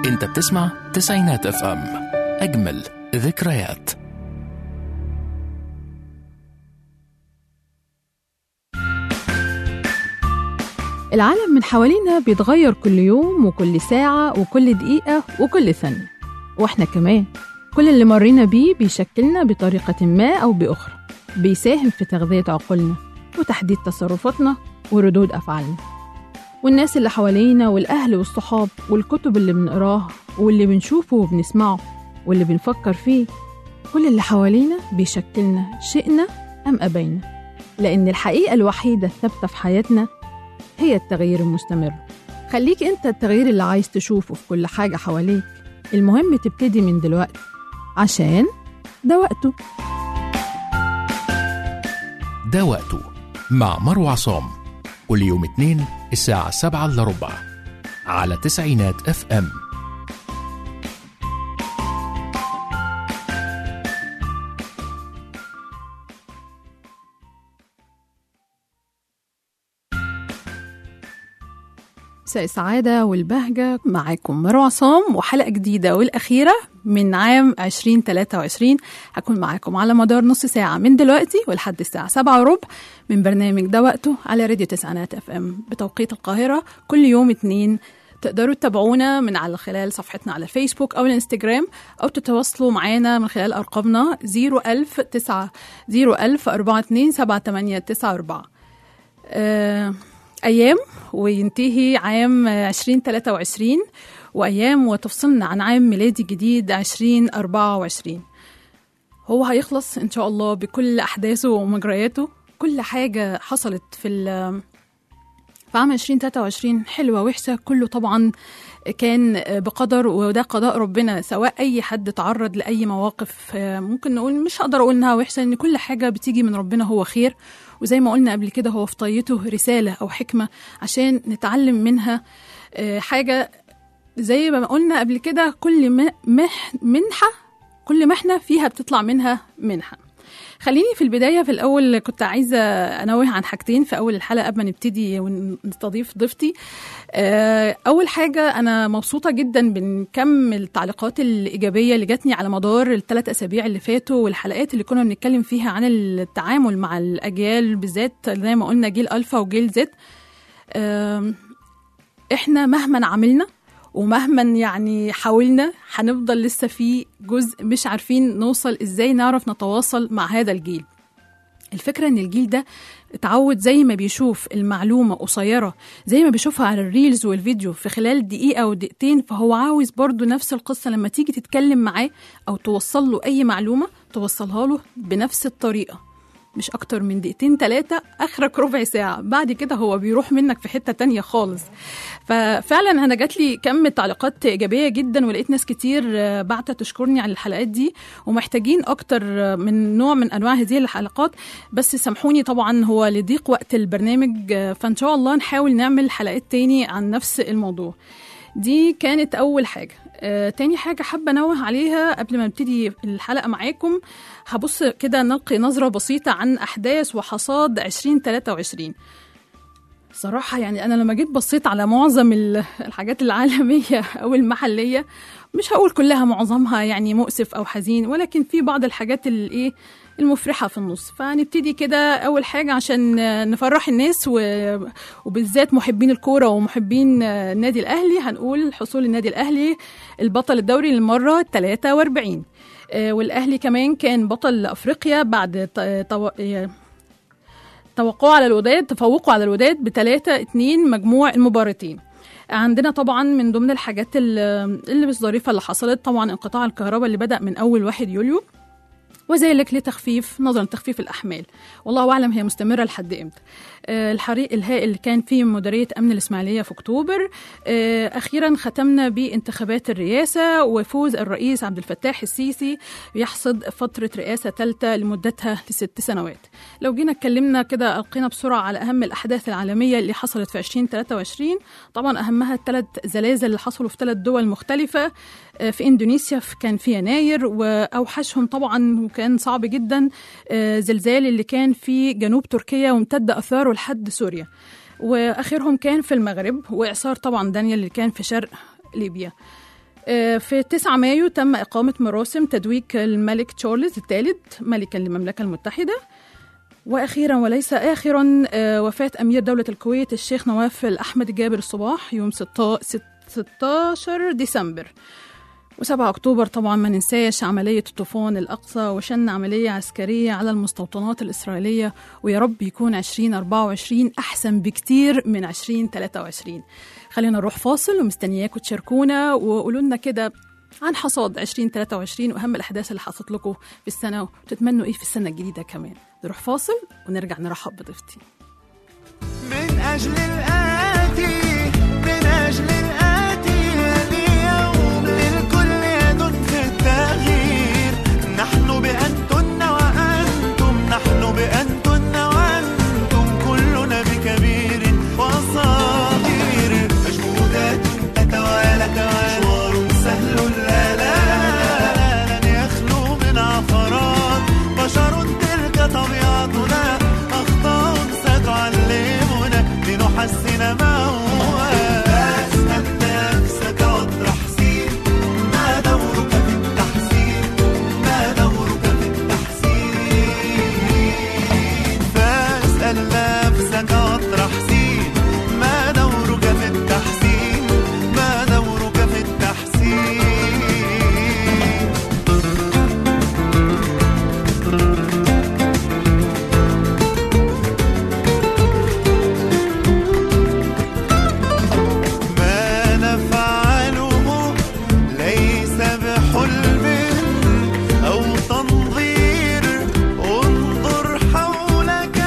انت بتسمع تسعينات اف ام اجمل ذكريات العالم من حوالينا بيتغير كل يوم وكل ساعة وكل دقيقة وكل ثانية وإحنا كمان كل اللي مرينا بيه بيشكلنا بطريقة ما أو بأخرى بيساهم في تغذية عقولنا وتحديد تصرفاتنا وردود أفعالنا والناس اللي حوالينا والأهل والصحاب والكتب اللي بنقراها واللي بنشوفه وبنسمعه واللي بنفكر فيه كل اللي حوالينا بيشكلنا شئنا أم أبينا لأن الحقيقة الوحيدة الثابتة في حياتنا هي التغيير المستمر خليك انت التغيير اللي عايز تشوفه في كل حاجة حواليك المهم تبتدي من دلوقتي عشان ده وقته ده وقته مع مروة عصام كل يوم اثنين الساعة سبعة إلا ربع على تسعينات اف ام مساء السعادة والبهجة معاكم مروة عصام وحلقة جديدة والأخيرة من عام 2023 هكون معاكم على مدار نص ساعة من دلوقتي ولحد الساعة 7 وربع من برنامج ده وقته على راديو تسعينات اف ام بتوقيت القاهرة كل يوم اتنين تقدروا تتابعونا من على خلال صفحتنا على الفيسبوك أو الانستجرام أو تتواصلوا معانا من خلال أرقامنا 01000 9 01000 42 78 94 أه أيام وينتهي عام 2023 وأيام وتفصلنا عن عام ميلادي جديد 2024 هو هيخلص إن شاء الله بكل أحداثه ومجرياته كل حاجة حصلت في ال في عام 2023 حلوة وحشة كله طبعا كان بقدر وده قضاء ربنا سواء أي حد تعرض لأي مواقف ممكن نقول مش هقدر أقول إنها وحشة إن كل حاجة بتيجي من ربنا هو خير وزي ما قلنا قبل كده هو في طيته رسالة أو حكمة عشان نتعلم منها حاجة زي ما قلنا قبل كده كل مح منحة كل محنة فيها بتطلع منها منحة خليني في البداية في الأول كنت عايزة أنوه عن حاجتين في أول الحلقة قبل ما نبتدي ونستضيف ضيفتي أول حاجة أنا مبسوطة جدا بنكم التعليقات الإيجابية اللي جاتني على مدار الثلاث أسابيع اللي فاتوا والحلقات اللي كنا بنتكلم فيها عن التعامل مع الأجيال بالذات زي ما قلنا جيل ألفا وجيل زد إحنا مهما عملنا ومهما يعني حاولنا هنفضل لسه في جزء مش عارفين نوصل ازاي نعرف نتواصل مع هذا الجيل الفكرة ان الجيل ده اتعود زي ما بيشوف المعلومة قصيرة زي ما بيشوفها على الريلز والفيديو في خلال دقيقة أو دقيقتين فهو عاوز برضو نفس القصة لما تيجي تتكلم معاه أو توصل له أي معلومة توصلها له بنفس الطريقة مش أكتر من دقيقتين تلاتة آخرك ربع ساعة بعد كده هو بيروح منك في حتة تانية خالص ففعلا أنا جات لي كم تعليقات إيجابية جدا ولقيت ناس كتير بعتة تشكرني على الحلقات دي ومحتاجين أكتر من نوع من أنواع هذه الحلقات بس سامحوني طبعا هو لضيق وقت البرنامج فإن شاء الله نحاول نعمل حلقات تاني عن نفس الموضوع دي كانت أول حاجة آه، تاني حاجة حابة أنوه عليها قبل ما نبتدي الحلقة معاكم هبص كده نلقي نظرة بسيطة عن أحداث وحصاد 2023 صراحة يعني أنا لما جيت بصيت على معظم الحاجات العالمية أو المحلية مش هقول كلها معظمها يعني مؤسف أو حزين ولكن في بعض الحاجات اللي إيه المفرحة في النص فنبتدي كده أول حاجة عشان نفرح الناس وبالذات محبين الكورة ومحبين النادي الأهلي هنقول حصول النادي الأهلي البطل الدوري للمرة 43 والأهلي كمان كان بطل أفريقيا بعد توقعه على الوداد تفوقه على الوداد بثلاثة اتنين مجموع المباراتين عندنا طبعا من ضمن الحاجات اللي مش ظريفة اللي حصلت طبعا انقطاع الكهرباء اللي بدأ من أول واحد يوليو وذلك لتخفيف نظرا لتخفيف الأحمال والله أعلم هي مستمرة لحد إمتى آه الحريق الهائل اللي كان في مديرية أمن الإسماعيلية في أكتوبر آه أخيرا ختمنا بانتخابات الرئاسة وفوز الرئيس عبد الفتاح السيسي يحصد فترة رئاسة ثالثة لمدتها لست سنوات لو جينا اتكلمنا كده ألقينا بسرعة على أهم الأحداث العالمية اللي حصلت في 2023 طبعا أهمها الثلاث زلازل اللي حصلوا في ثلاث دول مختلفة آه في إندونيسيا كان في يناير وأوحشهم طبعا وكان صعب جدا زلزال اللي كان في جنوب تركيا وامتد أثاره لحد سوريا واخرهم كان في المغرب واعصار طبعا دانيال اللي كان في شرق ليبيا آه، في 9 مايو تم إقامة مراسم تتويج الملك تشارلز الثالث ملكا للمملكة المتحدة وأخيرا وليس آخرا آه، وفاة أمير دولة الكويت الشيخ نواف الأحمد جابر الصباح يوم 16 16 ديسمبر و7 أكتوبر طبعا ما ننساش عملية الطوفان الأقصى وشن عملية عسكرية على المستوطنات الإسرائيلية ويا رب يكون 2024 أحسن بكتير من 2023 خلينا نروح فاصل ومستنياكم تشاركونا وقولوا لنا كده عن حصاد 2023 وأهم الأحداث اللي حصلت لكم في السنة وتتمنوا إيه في السنة الجديدة كمان نروح فاصل ونرجع نرحب بضيفتي من أجل الآتي من أجل الآتي اليوم للكل يد في التغيير نحن بأنتن وأنتم نحن بأنتن وأنتم كلنا بكبير وصغير مجهودات تتوالى مشوار سهل لا لا لا لن يخلو من عثرات بشر تلك طبيعتنا أخطاء ستعلمنا لنحسن ما هو أسأل نفسك واطرح سين ما دورك في التحسين ما دورك في التحسين فاسأل نفسك واطرح سين ما دورك في التحسين ما دورك في التحسين ما نفعله ليس بحلم أو تنظير انظر حولك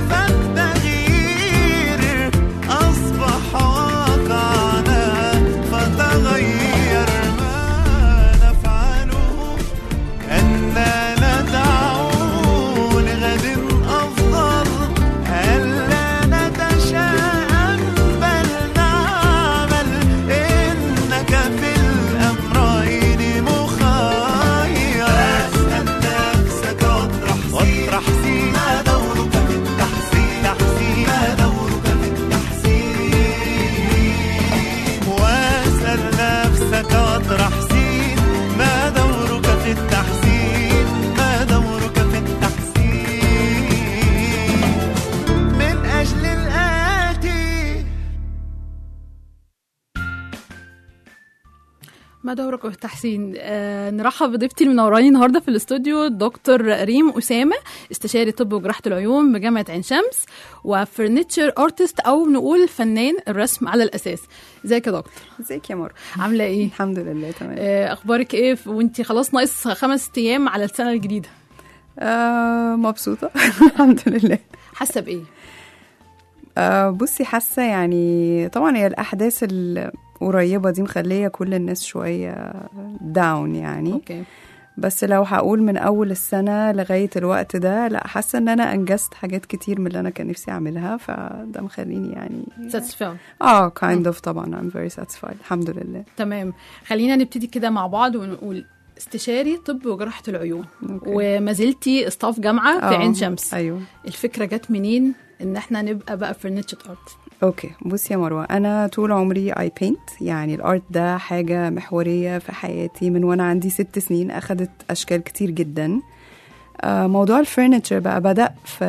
فالتغيير أصبح واقعنا فتغير ما نفعله أننا ندعو لغد أفضل ألا نتشاءم بل نعمل إنك في الأمرين مخير أسأل نفسك واطرح سين ما دورك في التحسين تحسين ما دورك في التحسين واسأل نفسك واطرح سين ما دورك في التحسين ما دورك في التحسين من أجل الآتي ما دورك في التحسين آه نرحب بضيفتي المنوراني النهارده في الاستوديو دكتور ريم اسامه استشاري طب وجراحه العيون بجامعه عين شمس وفرنتشر ارتست او نقول فنان الرسم على الاساس ازيك يا دكتور ازيك يا مروه عامله ايه الحمد لله تمام آه اخبارك ايه وانت خلاص ناقص خمس ايام على السنه الجديده آه مبسوطه الحمد لله حاسه بايه آه بصي حاسه يعني طبعا هي الاحداث القريبه دي مخليه كل الناس شويه داون يعني اوكي بس لو هقول من اول السنه لغايه الوقت ده لا حاسه ان انا انجزت حاجات كتير من اللي انا كان نفسي اعملها فده مخليني يعني ساتسفاي اه kind of طبعا I'm very satisfied الحمد لله تمام خلينا نبتدي كده مع بعض ونقول استشاري طب وجراحه العيون أوكي. وما زلتي استاف جامعه في آه، عين شمس ايوه الفكره جت منين ان احنا نبقى بقى فرنتشر ارت اوكي بصي يا مروه انا طول عمري اي بينت يعني الارت ده حاجه محوريه في حياتي من وانا عندي ست سنين اخدت اشكال كتير جدا آه، موضوع الفرنتشر بقى بدا في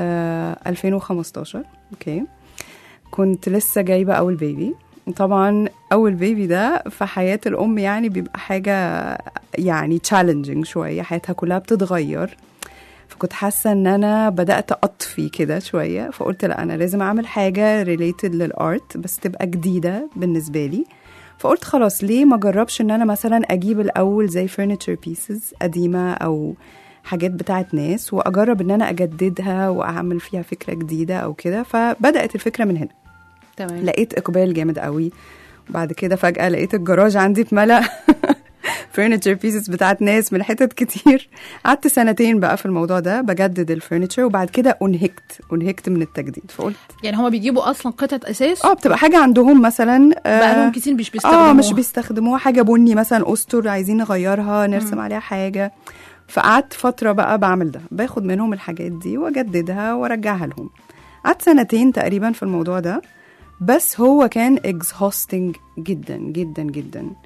2015 اوكي كنت لسه جايبه اول بيبي طبعا اول بيبي ده في حياه الام يعني بيبقى حاجه يعني تشالنجينج شويه حياتها كلها بتتغير فكنت حاسه ان انا بدات اطفي كده شويه فقلت لا انا لازم اعمل حاجه ريليتد للارت بس تبقى جديده بالنسبه لي فقلت خلاص ليه ما جربش ان انا مثلا اجيب الاول زي فرنتشر بيسز قديمه او حاجات بتاعت ناس واجرب ان انا اجددها واعمل فيها فكره جديده او كده فبدات الفكره من هنا تمام لقيت اقبال جامد قوي بعد كده فجاه لقيت الجراج عندي اتملى فرنتشر بيسز بتاعت ناس من حتت كتير قعدت سنتين بقى في الموضوع ده بجدد الفرنتشر وبعد كده انهكت انهكت من التجديد فقلت يعني هما بيجيبوا اصلا قطعه اساس اه بتبقى حاجه عندهم مثلا بقالهم كتير مش بيستخدموها اه مش بيستخدموها حاجه بني مثلا استر عايزين نغيرها نرسم عليها حاجه فقعدت فتره بقى بعمل ده باخد منهم الحاجات دي واجددها وارجعها لهم قعدت سنتين تقريبا في الموضوع ده بس هو كان exhausting جدا جدا جدا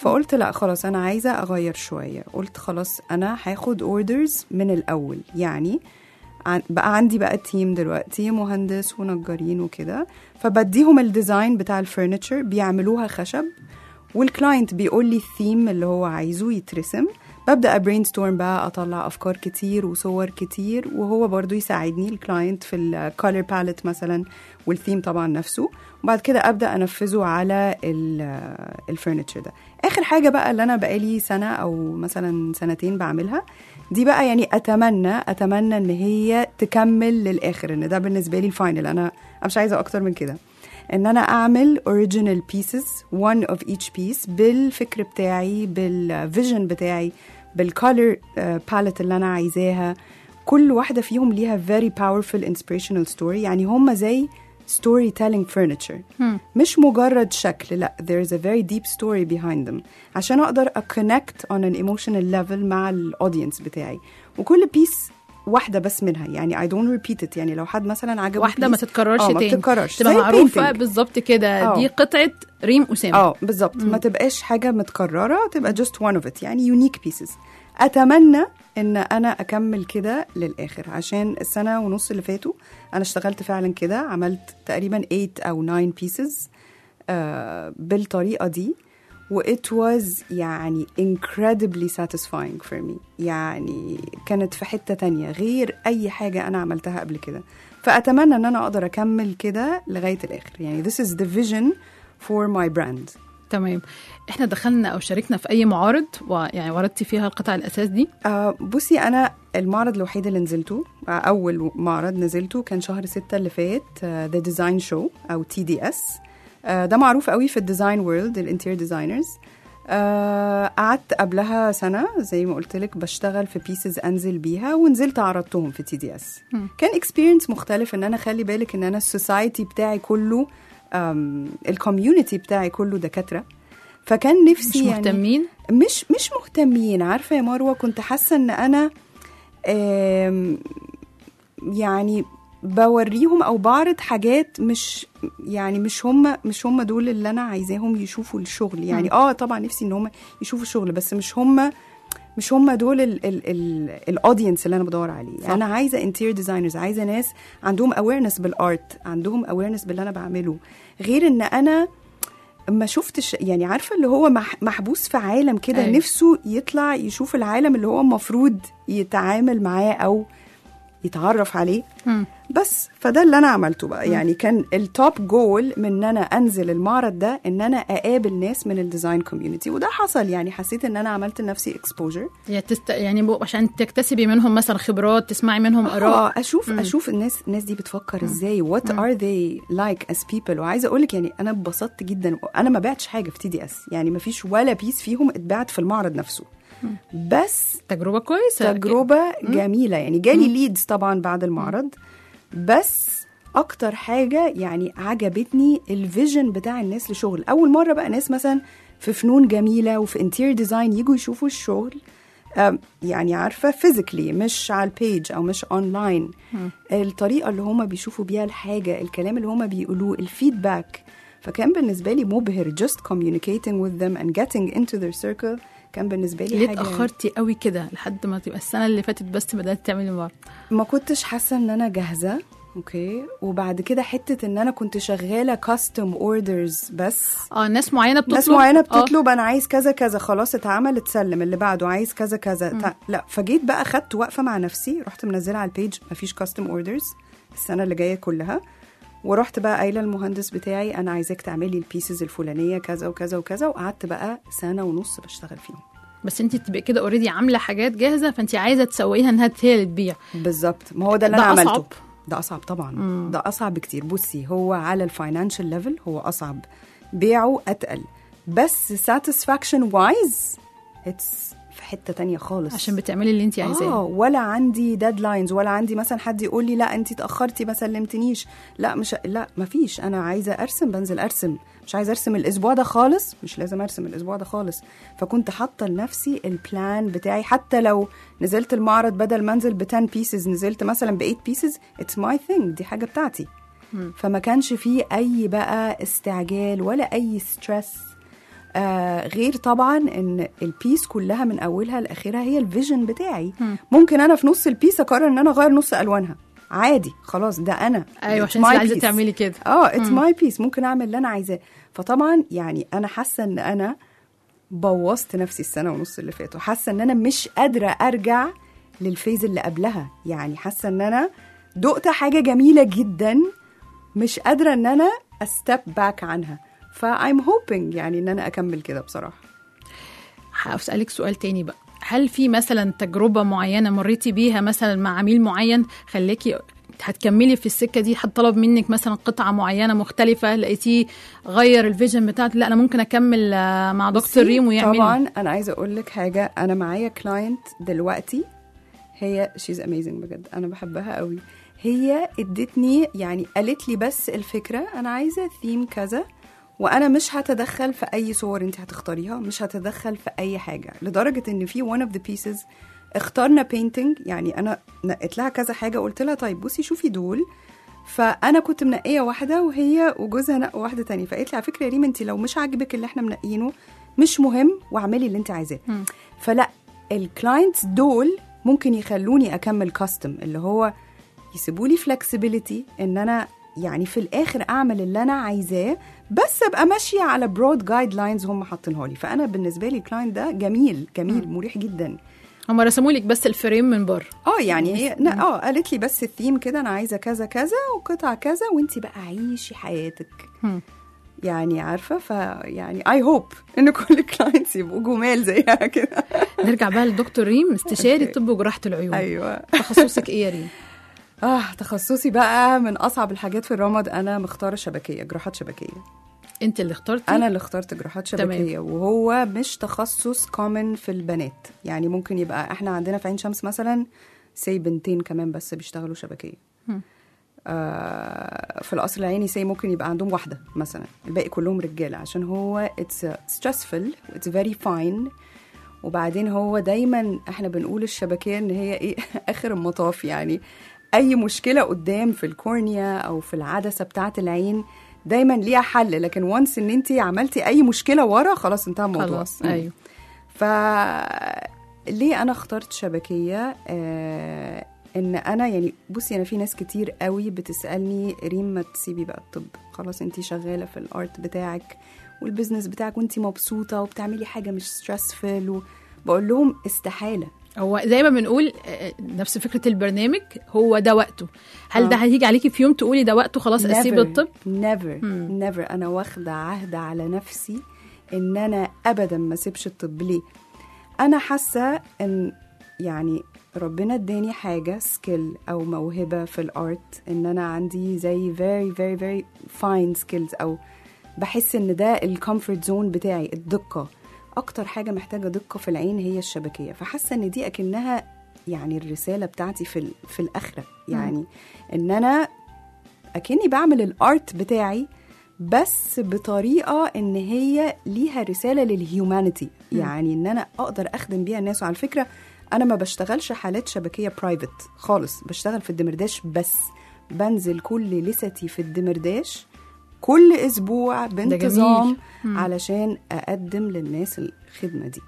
فقلت لا خلاص انا عايزه اغير شويه قلت خلاص انا هاخد اوردرز من الاول يعني عن- بقى عندي بقى تيم دلوقتي مهندس ونجارين وكده فبديهم الديزاين بتاع الفurniture بيعملوها خشب والكلاينت بيقول لي الثيم اللي هو عايزه يترسم ببدا برين ستورم بقى اطلع افكار كتير وصور كتير وهو برضو يساعدني الكلاينت في الكولر باليت مثلا والثيم طبعا نفسه وبعد كده ابدا انفذه على الفurniture ده اخر حاجه بقى اللي انا بقالي سنه او مثلا سنتين بعملها دي بقى يعني اتمنى اتمنى ان هي تكمل للاخر ان ده بالنسبه لي الفاينل انا أنا مش عايزه اكتر من كده ان انا اعمل original pieces one of each piece بالفكر بتاعي بالفيجن بتاعي بالcolor palette اللي انا عايزاها كل واحدة فيهم ليها very powerful inspirational story يعني هم زي storytelling furniture مش مجرد شكل لا there is a very deep story behind them عشان اقدر connect on an emotional level مع الاودينس بتاعي وكل piece واحدة بس منها يعني I don't repeat it يعني لو حد مثلا عجبه واحده ما piece- تتكررش آه، ما تاني بتتكررش تبقى زي معروفه painting. بالظبط كده آه. دي قطعه ريم اسامه اه بالظبط ما تبقاش حاجه متكرره تبقى just one of it يعني يونيك pieces اتمنى ان انا اكمل كده للاخر عشان السنه ونص اللي فاتوا انا اشتغلت فعلا كده عملت تقريبا 8 او 9 pieces آه بالطريقه دي و it was يعني incredibly satisfying for me يعني كانت في حتة تانية غير أي حاجة أنا عملتها قبل كده فأتمنى أن أنا أقدر أكمل كده لغاية الآخر يعني this is the vision for my brand تمام احنا دخلنا او شاركنا في اي معارض ويعني وردتي فيها القطع الاساس دي آه بصي أنا المعرض الوحيد اللي نزلته آه أول معرض نزلته كان شهر ستة اللي فات آه The Design Show أو TDS آه ده معروف قوي في الديزاين وورلد الانتير ديزاينرز آه قعدت قبلها سنة زي ما قلت لك بشتغل في بيسز أنزل بيها ونزلت عرضتهم في تي دي اس كان اكسبيرينس مختلف ان انا خلي بالك ان انا السوسايتي بتاعي كله الكوميونتي بتاعي كله دكاترة فكان مش نفسي يعني مهتمين مش مش مهتمين عارفه يا مروه كنت حاسه ان انا آم، يعني بوريهم او بعرض حاجات مش يعني مش هم مش هم دول اللي انا عايزاهم يشوفوا الشغل يعني اه طبعا نفسي ان هم يشوفوا الشغل بس مش هم مش هم دول الاودينس اللي انا بدور عليه صح. يعني انا عايزه انتير ديزاينرز عايزه ناس عندهم اويرنس بالارت عندهم اويرنس باللي انا بعمله غير ان انا ما شفتش يعني عارفه اللي هو مح- محبوس في عالم كده أيوة. أيوة. نفسه يطلع يشوف العالم اللي هو المفروض يتعامل معاه او يتعرف عليه مم. بس فده اللي انا عملته بقى يعني كان التوب جول من ان انا انزل المعرض ده ان انا اقابل ناس من الديزاين كوميونتي وده حصل يعني حسيت ان انا عملت لنفسي اكسبوجر يعني, تست... يعني بو- عشان تكتسبي منهم مثلا خبرات تسمعي منهم اراء اه اشوف اشوف الناس الناس دي بتفكر ازاي وات ار ذي لايك از بيبل وعايزه اقول لك يعني انا اتبسطت جدا انا ما بعتش حاجه في تي دي اس يعني ما فيش ولا بيس فيهم اتباعت في المعرض نفسه بس تجربه كويسه تجربه جميله يعني جالي ليدز طبعا بعد المعرض بس اكتر حاجه يعني عجبتني الفيجن بتاع الناس لشغل اول مره بقى ناس مثلا في فنون جميله وفي انتير ديزاين يجوا يشوفوا الشغل أم، يعني عارفه فيزيكلي مش على البيج او مش اونلاين الطريقه اللي هما بيشوفوا بيها الحاجه الكلام اللي هما بيقولوه الفيدباك فكان بالنسبه لي مبهر just communicating with them and getting into their circle كان بالنسبه لي ليه حاجه اتاخرتي قوي كده لحد ما تبقى السنه اللي فاتت بس بدات تعملي معرض ما كنتش حاسه ان انا جاهزه اوكي وبعد كده حته ان انا كنت شغاله كاستم اوردرز بس اه ناس معينه بتطلب ناس معينه آه. بتطلب انا عايز كذا كذا خلاص اتعمل اتسلم اللي بعده عايز كذا كذا تع... لا فجيت بقى خدت وقفه مع نفسي رحت منزله على البيج مفيش كاستم اوردرز السنه اللي جايه كلها ورحت بقى قايله للمهندس بتاعي انا عايزاك تعملي البيسز الفلانيه كذا وكذا وكذا وقعدت بقى سنه ونص بشتغل فيهم بس انت تبقي كده اوريدي عامله حاجات جاهزه فانت عايزه تسويها انها هي اللي تبيع بالظبط ما هو ده اللي ده انا عملته أصعب. ده اصعب طبعا ده اصعب بكتير بصي هو على الفاينانشال ليفل هو اصعب بيعه اتقل بس ساتسفاكشن وايز اتس في حته تانية خالص عشان بتعملي اللي انت اه عايزاه ولا عندي ديدلاينز ولا عندي مثلا حد يقول لي لا انت اتاخرتي ما سلمتنيش لا مش لا مفيش انا عايزه ارسم بنزل ارسم مش عايزه ارسم الاسبوع ده خالص مش لازم ارسم الاسبوع ده خالص فكنت حاطه لنفسي البلان بتاعي حتى لو نزلت المعرض بدل ما انزل ب 10 بيسز نزلت مثلا ب 8 بيسز اتس ماي ثينج دي حاجه بتاعتي فما كانش فيه اي بقى استعجال ولا اي ستريس آه غير طبعا ان البيس كلها من اولها لاخرها هي الفيجن بتاعي ممكن انا في نص البيس اقرر ان انا اغير نص الوانها عادي خلاص ده انا ايوه It's عشان انت my عايزه piece. تعملي كده اه اتس ماي بيس ممكن اعمل اللي انا عايزاه فطبعا يعني انا حاسه ان انا بوظت نفسي السنه ونص اللي فاتوا حاسه ان انا مش قادره ارجع للفيز اللي قبلها يعني حاسه ان انا دقت حاجه جميله جدا مش قادره ان انا استep باك عنها فايم هوبينج يعني ان انا اكمل كده بصراحه هسألك سؤال تاني بقى هل في مثلا تجربة معينة مريتي بيها مثلا مع عميل معين خلاكي هتكملي في السكة دي حد طلب منك مثلا قطعة معينة مختلفة لقيتيه غير الفيجن بتاعته لا أنا ممكن أكمل آه، مع دكتور ريم ويعمل طبعا انا عايزه اقول لك حاجه انا معايا كلاينت دلوقتي هي شيز اميزنج بجد انا بحبها قوي هي ادتني يعني قالت لي بس الفكره انا عايزه ثيم كذا وانا مش هتدخل في اي صور انت هتختاريها مش هتدخل في اي حاجه لدرجه ان في one of the pieces اخترنا painting يعني انا نقيت لها كذا حاجه قلت لها طيب بصي شوفي دول فانا كنت منقيه واحده وهي وجوزها نقوا واحده تانية فقالت لي على فكره يا ريم انت لو مش عاجبك اللي احنا منقينه مش مهم واعملي اللي انت عايزاه فلا الكلاينتس دول ممكن يخلوني اكمل كاستم اللي هو يسيبوا لي فلكسبيليتي ان انا يعني في الاخر اعمل اللي انا عايزاه بس ابقى ماشيه على برود جايد لاينز هم حاطينها لي فانا بالنسبه لي الكلاينت ده جميل جميل مريح جدا هم رسموا لك بس الفريم من بره اه يعني هي لا، اه قالت لي بس الثيم كده انا عايزه كذا كذا وقطع كذا وانت بقى عيشي حياتك هم. يعني عارفه فيعني اي هوب ان كل الكلاينتس يبقوا جمال زيها كده نرجع بقى لدكتور ريم استشاري أوكي. طب وجراحة العيون ايوه تخصصك ايه يا ريم؟ اه تخصصي بقى من اصعب الحاجات في الرمد انا مختاره شبكيه جراحات شبكيه انت اللي اخترتي انا اللي اخترت جراحات تمام. شبكيه وهو مش تخصص كومن في البنات يعني ممكن يبقى احنا عندنا في عين شمس مثلا سي بنتين كمان بس بيشتغلوا شبكيه آه في القصر العيني سي ممكن يبقى عندهم واحده مثلا الباقي كلهم رجاله عشان هو اتس stressful اتس فيري فاين وبعدين هو دايما احنا بنقول الشبكيه ان هي ايه اخر المطاف يعني اي مشكله قدام في الكورنيا او في العدسه بتاعه العين دايما ليها حل لكن وانس ان انت عملتي اي مشكله ورا خلاص انتهى الموضوع خلاص مم. ايوه ف ليه انا اخترت شبكيه آه ان انا يعني بصي انا في ناس كتير قوي بتسالني ريم ما تسيبي بقى الطب خلاص انت شغاله في الارت بتاعك والبزنس بتاعك وانت مبسوطه وبتعملي حاجه مش ستريسفل بقول لهم استحاله هو زي ما بنقول آه، نفس فكرة البرنامج هو ده وقته هل آه. ده هيجي عليكي في يوم تقولي ده وقته خلاص اسيب الطب نيفر مم. نيفر انا واخده عهد على نفسي ان انا ابدا ما اسيبش الطب ليه انا حاسه ان يعني ربنا اداني حاجه سكيل او موهبه في الارت ان انا عندي زي very very very fine skills او بحس ان ده الكومفورت زون بتاعي الدقه اكتر حاجه محتاجه دقه في العين هي الشبكيه فحاسه ان دي اكنها يعني الرساله بتاعتي في ال- في الاخره يعني ان انا اكني بعمل الارت بتاعي بس بطريقه ان هي ليها رساله للهيومانيتي يعني ان انا اقدر اخدم بيها الناس وعلى فكره انا ما بشتغلش حالات شبكيه برايفت خالص بشتغل في الدمرداش بس بنزل كل لستي في الدمرداش كل اسبوع بانتظام مم. علشان اقدم للناس الخدمه دي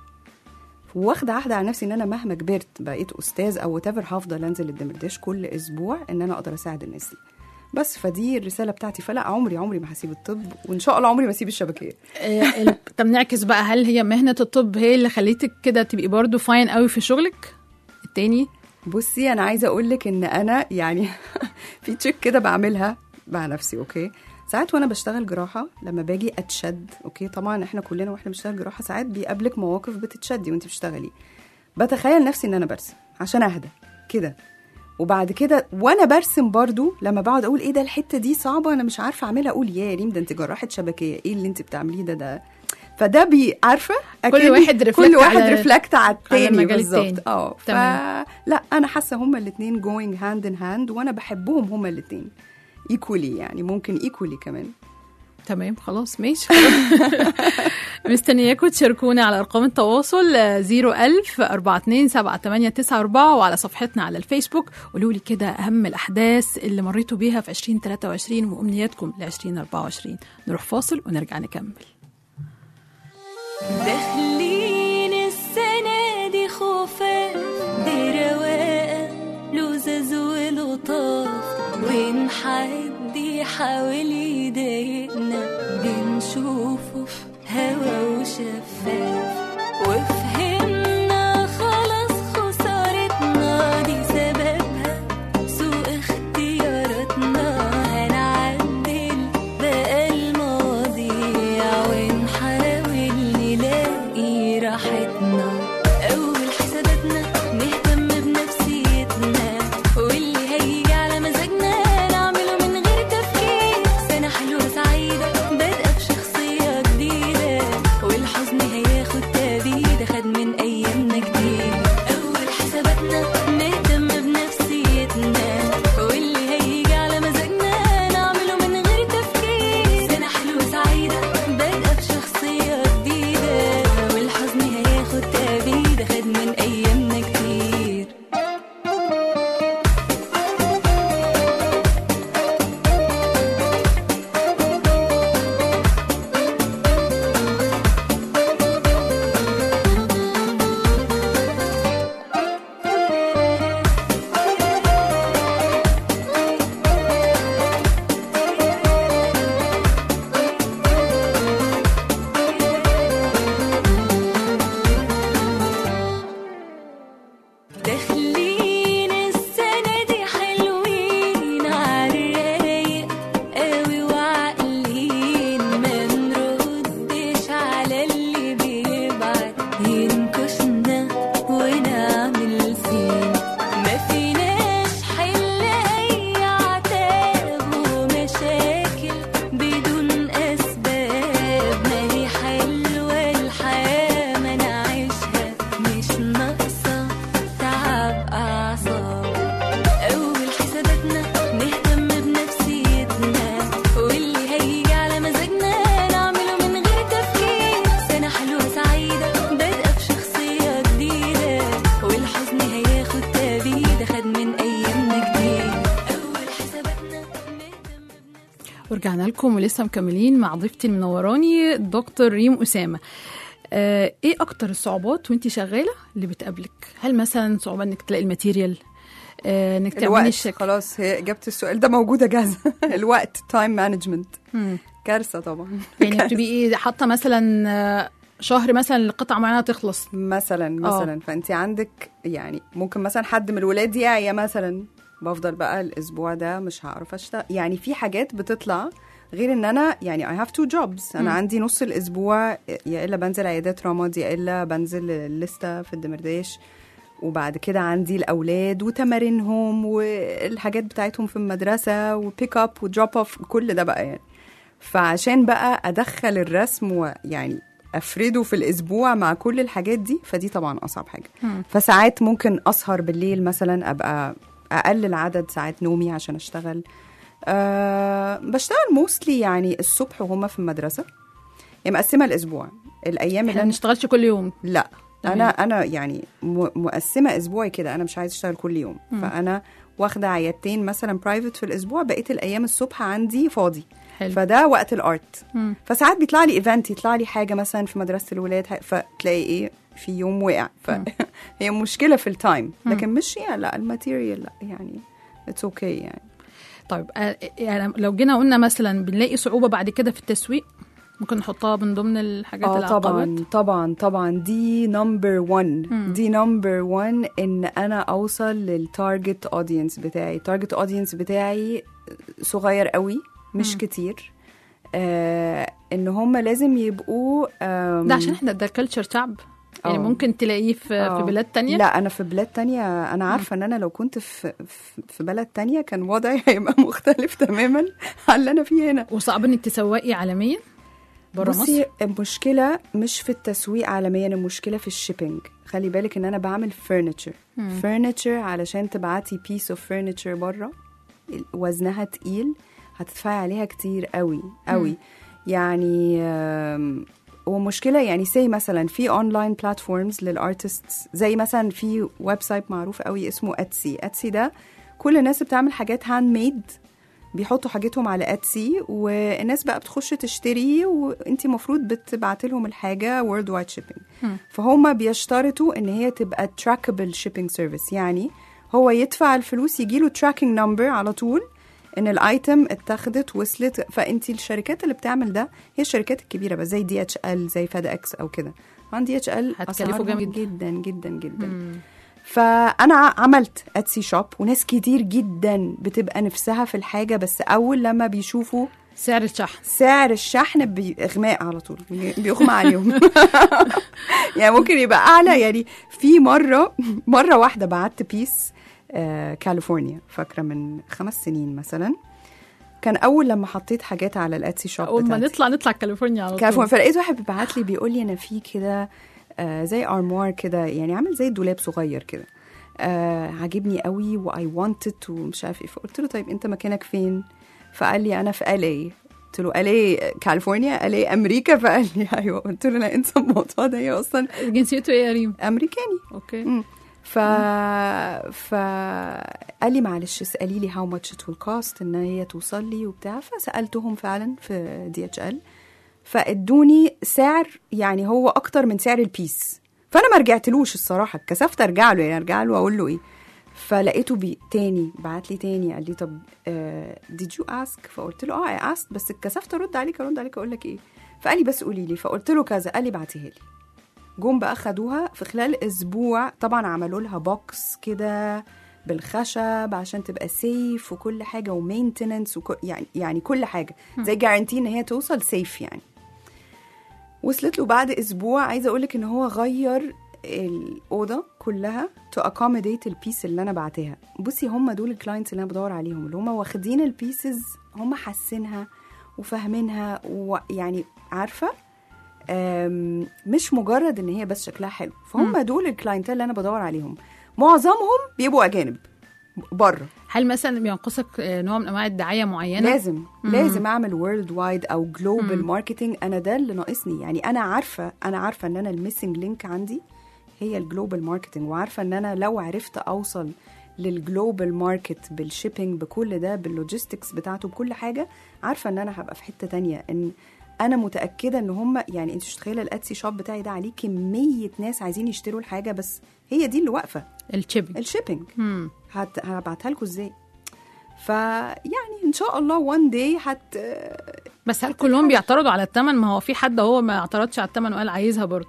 واخده عهد على نفسي ان انا مهما كبرت بقيت استاذ او whatever هفضل انزل الدمرداش كل اسبوع ان انا اقدر اساعد الناس دي بس فدي الرساله بتاعتي فلا عمري عمري ما هسيب الطب وان شاء الله عمري ما اسيب الشبكيه آه، ال- طب نعكس بقى هل هي مهنة الطب هي اللي خليتك كده تبقي برضو فاين قوي في شغلك التاني بصي انا عايزه اقول لك ان انا يعني في تشيك كده بعملها مع نفسي اوكي ساعات وانا بشتغل جراحه لما باجي اتشد اوكي طبعا احنا كلنا واحنا بنشتغل جراحه ساعات بيقابلك مواقف بتتشدي وانت بتشتغلي بتخيل نفسي ان انا برسم عشان اهدى كده وبعد كده وانا برسم برضو لما بقعد اقول ايه ده الحته دي صعبه انا مش عارفه اعملها اقول يا ريم ده انت جراحه شبكيه ايه اللي انت بتعمليه ده ده فده بي عارفه كل أكن واحد كل reflect واحد على- ريفلكت على على التاني المجال بالظبط التاني. اه ف... تمام. لا انا حاسه هما الاثنين جوينج هاند ان هاند وانا بحبهم هما الاثنين ايكولي يعني ممكن ايكولي كمان تمام خلاص ماشي مستنياكم تشاركونا على ارقام التواصل آه، 01000 427 وعلى صفحتنا على الفيسبوك قولوا لي كده اهم الاحداث اللي مريتوا بيها في 2023 وامنياتكم ل 2024 نروح فاصل ونرجع نكمل داخلين السنة دي خفاف برواقة لزاز ولطاف وإن حد يحاول يضايقنا بنشوفه في هوا وشفاف وفهمنا خلاص خسارتنا دي سببها سوء اختياراتنا هنعدل بقى المواضيع ونحاول نلاقي راحتنا أول حساباتنا نهتم بنفسيتنا واللي هيجي على مزاجنا نعمله من غير تفكير سنة حلوة سعيدة بادئة بشخصية جديدة والحزن هياخد تبيدة خد من أيامنا كتير أول حساباتنا نهتم بنفسيتنا واللي هيجي على مزاجنا نعمله من غير تفكير سنة حلوة سعيدة بادئة بشخصية جديدة والحزن هياخد تبيدة خد من أيامنا كتير داخلين السنة دي حلوين عالرايق قوي وعاقلين ما نردش على اللي بيبعت ينكشنا ونعمل سين ما فيناش حل أي عتاب ومشاكل بدون أسباب ما هي حلوة الحياة ما نعيشها مش ناقصة تعب أعصاب أول حساباتنا نهتم بنفسيتنا واللي هيجي على مزاجنا نعمله من غير تفكير سنة حلوة سعيدة بادئة بشخصية جديدة والحزن هياخد تبيدة خد من أيامنا كتير أول حساباتنا نهتم بنفسيتنا ورجعنا لكم ولسه مكملين مع ضيفتي المنوراني الدكتور ريم أسامة آه، ايه اكتر الصعوبات وانت شغاله اللي بتقابلك هل مثلا صعوبه انك تلاقي الماتيريال آه، انك تعملي الوقت الشكل خلاص هي اجابه السؤال ده موجوده جاهزه الوقت تايم مانجمنت مم. كارثه طبعا يعني بتبقي ايه حاطه مثلا آه، شهر مثلا لقطعه معينه تخلص مثلا مثلا فانت عندك يعني ممكن مثلا حد من الولاد يعيا مثلا بفضل بقى الاسبوع ده مش هعرف اشتغل يعني في حاجات بتطلع غير ان انا يعني I have two jobs انا مم. عندي نص الاسبوع يا الا بنزل عيادات رمض يا الا بنزل الليسته في الدمرداش وبعد كده عندي الاولاد وتمارينهم والحاجات بتاعتهم في المدرسه وبيك اب ودروب اوف كل ده بقى يعني فعشان بقى ادخل الرسم ويعني افرده في الاسبوع مع كل الحاجات دي فدي طبعا اصعب حاجه مم. فساعات ممكن اسهر بالليل مثلا ابقى اقلل عدد ساعات نومي عشان اشتغل أه بشتغل موستلي يعني الصبح وهما في المدرسه يعني مقسمه الاسبوع الايام اللي احنا ما انا نشتغلش كل يوم لا تمام. انا انا يعني م- مقسمه اسبوعي كده انا مش عايزه اشتغل كل يوم مم. فانا واخده عيادتين مثلا برايفت في الاسبوع بقيه الايام الصبح عندي فاضي حلو فده وقت الارت مم. فساعات بيطلع لي ايفنت يطلع لي حاجه مثلا في مدرسه الولاد ح- فتلاقي ايه في يوم وقع فهي مشكله في التايم لكن مش يعني لا الماتيريال لا يعني اتس اوكي okay يعني طيب آه، يعني لو جينا قلنا مثلا بنلاقي صعوبه بعد كده في التسويق ممكن نحطها من ضمن الحاجات اه العقبات طبعا طبعا طبعا دي نمبر 1 مم. دي نمبر 1 ان انا اوصل للتارجت اودينس بتاعي التارجت اودينس بتاعي صغير قوي مش مم. كتير آه ان هم لازم يبقوا آم، ده عشان احنا ده كلتشر شعب يعني آه. ممكن تلاقيه في, آه. في بلاد تانية لا انا في بلاد تانية انا عارفه ان انا لو كنت في في- في بلد تانية كان وضعي هيبقى مختلف تماما عن اللي انا فيه هنا وصعب انك تسوقي عالميا بره مصر بصي المشكله مش في التسويق عالميا المشكله في الشيبينج خلي بالك ان انا بعمل فرنتشر مم. فرنتشر علشان تبعتي بيس اوف فرنتشر بره وزنها تقيل هتدفعي عليها كتير قوي قوي يعني آم، ومشكله يعني سي مثلا في اونلاين بلاتفورمز للارتستس زي مثلا في ويب سايت معروف قوي اسمه اتسي اتسي ده كل الناس بتعمل حاجات هاند ميد بيحطوا حاجتهم على اتسي والناس بقى بتخش تشتري وانت المفروض بتبعت لهم الحاجه وورلد وايد شيبنج فهم بيشترطوا ان هي تبقى تراكبل شيبنج سيرفيس يعني هو يدفع الفلوس يجي له تراكنج نمبر على طول ان الايتم اتاخدت وصلت فانت الشركات اللي بتعمل ده هي الشركات الكبيره بقى زي دي اتش ال زي فاد اكس او كده طبعا دي اتش ال هتكلفوا جامد جدا جدا جدا فانا ع- عملت اتسي شوب وناس كتير جدا بتبقى نفسها في الحاجه بس اول لما بيشوفوا سعر الشحن سعر الشحن بإغماء على طول بيغمى عليهم يعني ممكن يبقى أعلى يعني في مرة مرة واحدة بعت بيس آه كاليفورنيا فاكرة من خمس سنين مثلا كان أول لما حطيت حاجات على الأتسي شوب اول ما بتاعتي. نطلع نطلع كاليفورنيا على كاليفورنيا طول فلقيت واحد بيبعت لي بيقول لي انا في كده آه زي ارموار كده يعني عامل زي دولاب صغير كده آه عاجبني قوي واي wanted ومش عارف ايه فقلت له طيب انت مكانك فين فقال لي انا في الي قلت له الي كاليفورنيا الي امريكا فقال لي ايوه قلت له لا انسى الموضوع ده هي اصلا جنسيته ايه يا ريم امريكاني اوكي مم. ف ف قال لي معلش اسالي لي هاو ماتش ات ويل كوست ان هي توصل لي وبتاع فسالتهم فعلا في دي اتش ال فادوني سعر يعني هو اكتر من سعر البيس فانا ما رجعتلوش الصراحه اتكسفت ارجع له يعني ارجع له واقول له ايه فلقيته بي تاني بعت لي تاني قال لي طب ديد يو اسك فقلت له اه اي اسك بس اتكسفت ارد عليك ارد عليك اقول لك ايه فقال لي بس قولي لي فقلت له كذا قال لي بعتيها لي جم بقى خدوها في خلال اسبوع طبعا عملوا لها بوكس كده بالخشب عشان تبقى سيف وكل حاجه ومينتننس وكل يعني يعني كل حاجه زي جارانتي ان هي توصل سيف يعني وصلت له بعد اسبوع عايزه اقول لك ان هو غير الاوضه كلها تو اكوموديت البيس اللي انا بعتها بصي هم دول الكلاينتس اللي انا بدور عليهم اللي هم واخدين البيسز هم حاسينها وفاهمينها ويعني عارفه أم، مش مجرد ان هي بس شكلها حلو فهم دول الكلاينتات اللي انا بدور عليهم معظمهم بيبقوا اجانب بره هل مثلا بينقصك آه، نوع من انواع الدعايه معينه لازم مم. لازم اعمل وورلد وايد او جلوبال ماركتنج انا ده اللي ناقصني يعني انا عارفه انا عارفه ان انا الميسنج لينك عندي هي الجلوبال ماركتنج وعارفه ان انا لو عرفت اوصل للجلوبال ماركت بالشيبينج بكل ده باللوجيستكس بتاعته بكل حاجه عارفه ان انا هبقى في حته تانية ان انا متاكده ان هم يعني انت مش متخيله الاتسي شوب بتاعي ده عليه كميه ناس عايزين يشتروا الحاجه بس هي دي اللي واقفه الشيبنج الشيبينج مم. هت... هبعتها لكم ازاي فيعني ان شاء الله وان داي هت بس هل كلهم بيعترضوا على الثمن ما هو في حد هو ما اعترضش على الثمن وقال عايزها برضه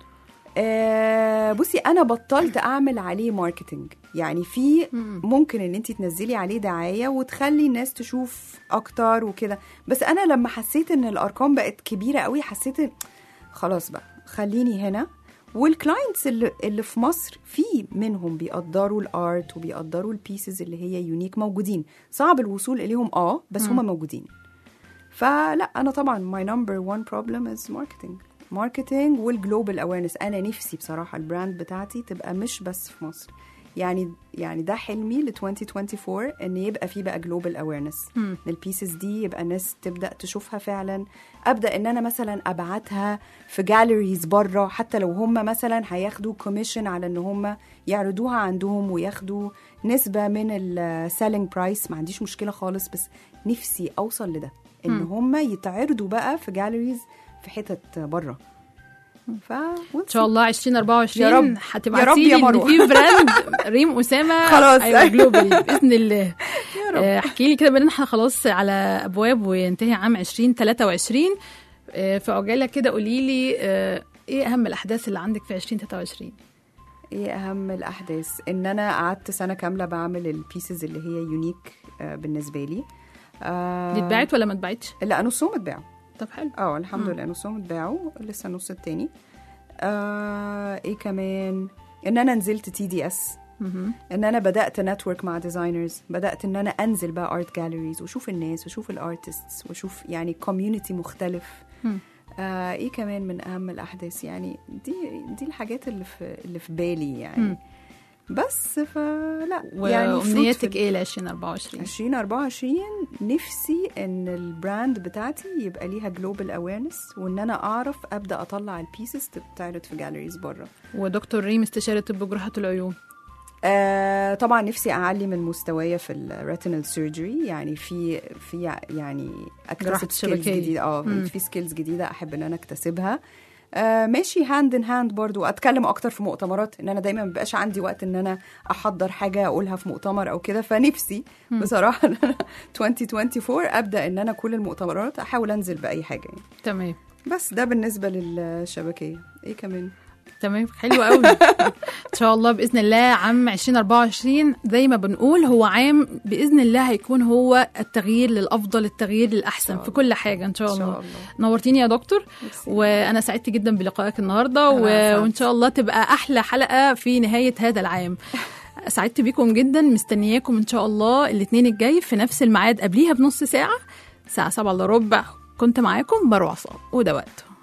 آه بصي انا بطلت اعمل عليه ماركتنج يعني في ممكن ان انت تنزلي عليه دعايه وتخلي الناس تشوف اكتر وكده بس انا لما حسيت ان الارقام بقت كبيره قوي حسيت إن خلاص بقى خليني هنا والكلاينتس اللي, اللي في مصر في منهم بيقدروا الارت وبيقدروا البيسز اللي هي يونيك موجودين صعب الوصول اليهم اه بس هم موجودين فلا انا طبعا my number one problem is marketing marketing والجلوبال awareness انا نفسي بصراحه البراند بتاعتي تبقى مش بس في مصر يعني يعني ده حلمي ل 2024 ان يبقى في بقى جلوبال اويرنس ان البيسز دي يبقى الناس تبدا تشوفها فعلا ابدا ان انا مثلا ابعتها في جاليريز بره حتى لو هم مثلا هياخدوا كوميشن على ان هم يعرضوها عندهم وياخدوا نسبه من السيلينج برايس ما عنديش مشكله خالص بس نفسي اوصل لده ان هم يتعرضوا بقى في جاليريز في حتت بره ف ان شاء الله 2024 يا رب. يا هتبعتي رب لي يا ان مروة. في براند ريم اسامه خلاص. ايوه جلوبال باذن الله يا رب. آه، احكي لي كده بان احنا خلاص على ابواب وينتهي عام 2023 آه، في عجاله كده قولي لي آه، ايه اهم الاحداث اللي عندك في 2023 ايه اهم الاحداث ان انا قعدت سنه كامله بعمل البيسز اللي هي يونيك آه بالنسبه لي آه دي اتباعت ولا ما اتباعتش لا نصهم اتباعوا طب حلو اه الحمد لله نصهم اتباعوا لسه النص التاني آه ايه كمان ان انا نزلت تي دي اس ان انا بدات نتورك مع ديزاينرز بدات ان انا انزل بقى ارت جاليريز واشوف الناس واشوف الارتستس واشوف يعني كوميونتي مختلف آه ايه كمان من اهم الاحداث يعني دي دي الحاجات اللي في اللي في بالي يعني بس فلا يعني وامنياتك fruitful. ايه ل 2024 2024 نفسي ان البراند بتاعتي يبقى ليها جلوبال اويرنس وان انا اعرف ابدا اطلع البيسز تتعرض في جاليريز بره ودكتور ريم استشاري طب جراحه العيون آه طبعا نفسي اعلي من مستوايا في الريتينال سيرجري يعني في في يعني جراحة اكتسب سكيلز الشبكية. جديده اه مم. في سكيلز جديده احب ان انا اكتسبها آه ماشي هاند ان هاند برضو اتكلم اكتر في مؤتمرات ان انا دايما مبقاش عندي وقت ان انا احضر حاجه اقولها في مؤتمر او كده فنفسي بصراحه ان انا 2024 ابدا ان انا كل المؤتمرات احاول انزل باي حاجه يعني. تمام بس ده بالنسبه للشبكيه ايه كمان تمام حلو قوي ان شاء الله باذن الله عام 2024 زي ما بنقول هو عام باذن الله هيكون هو التغيير للافضل التغيير للاحسن في كل حاجه ان شاء ان الله شاء الله نورتيني يا دكتور ميرسي. وانا سعدت جدا بلقائك النهارده و... أنا أسعد. وان شاء الله تبقى احلى حلقه في نهايه هذا العام سعدت بيكم جدا مستنياكم ان شاء الله الاثنين الجاي في نفس الميعاد قبليها بنص ساعه الساعه 7 الا ربع كنت معاكم مروه عصام وده وقته